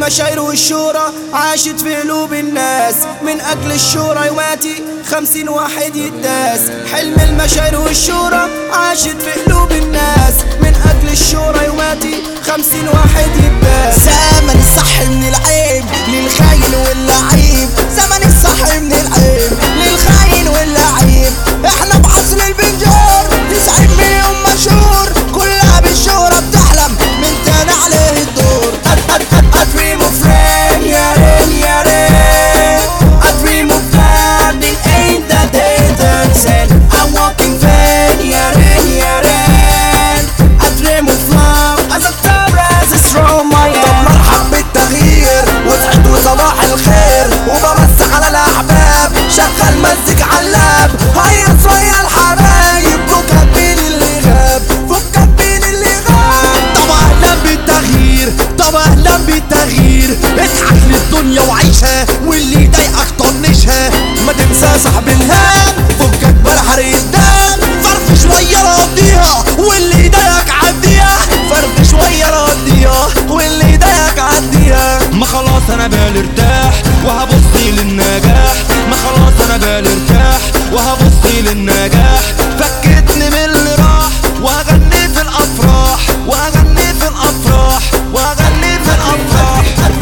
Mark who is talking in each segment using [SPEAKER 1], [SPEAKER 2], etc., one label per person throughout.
[SPEAKER 1] المشاعر والشورى عاشت في قلوب الناس من أجل الشورى يواتي خمسين واحد يداس حلم المشاعر والشورى عاشت في قلوب الناس من أجل الشورى يواتي خمسين واحد يداس
[SPEAKER 2] زمن الصح من العيب للخاين واللعيب زمن الصح من العيب للخاين واللعيب احنا بعصر البنجور تسعين مليون مشهور كلها بالشهرة بتحلم من تاني عليه الدور
[SPEAKER 1] A dream of rain, yeah, rain, yeah, rain. A dream of garden ain't that they dancing. I'm walking vain, yeah, rain, yeah, rain. A dream of love as a terrace is from my
[SPEAKER 2] طب
[SPEAKER 1] end.
[SPEAKER 2] مرحب بالتغيير وسعد وصباح الخير وبمس على الاحباب شغل مزيك علاب هيص ويا الحبايب فكك بين اللي غاب فكك بين اللي غاب طب اهلا بالتغيير طب اهلا بالتغيير اضحك للدنيا وعيشها واللي يضايقك طنشها ما تنسى صاحب الهام فكك بلا حرق الدم فرف شويه راضيها واللي يضايقك عديها فرف شويه راضيها واللي يضايقك عديها
[SPEAKER 3] ما خلاص انا بالي ارتاح وهبص للنجاح ما خلاص انا بالي ارتاح وهبص للنجاح فكتني من اللي راح وهغني في الافراح وهغني في الافراح وهغني في الافراح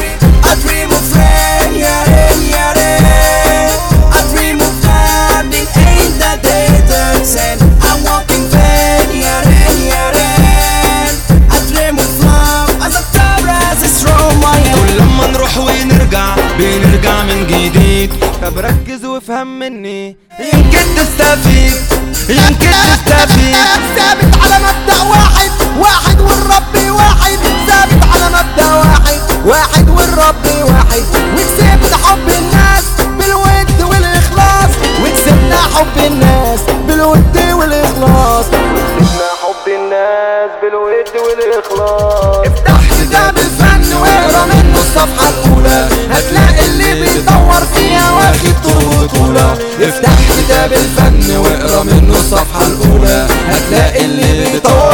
[SPEAKER 1] A dream of rain, yeah, rain, yeah, rain. A dream of garden ain't that they dancing. I'm walking vain, yeah, rain, yeah, rain. A dream of love as a terrace is from my end.
[SPEAKER 3] كل لما نروح ونرجع بنرجع من جديد طب ركز وافهم مني يمكن تستفيد يمكن تستفيد
[SPEAKER 2] ثابت على مبدأ واحد واحد والرب واحد ثابت على مبدأ واحد واحد والرب واحد وكسبت حب الناس بالود والإخلاص وكسبنا حب الناس بالود والإخلاص كسبنا حب الناس بالود والإخلاص افتح كتاب الفن واقرا منه الصفحة الأولى هتلاقي اللي بيدور فيها واخد طول بطولة افتح كتاب الفن واقرا منه الصفحة الأولى هتلاقي اللي بيدور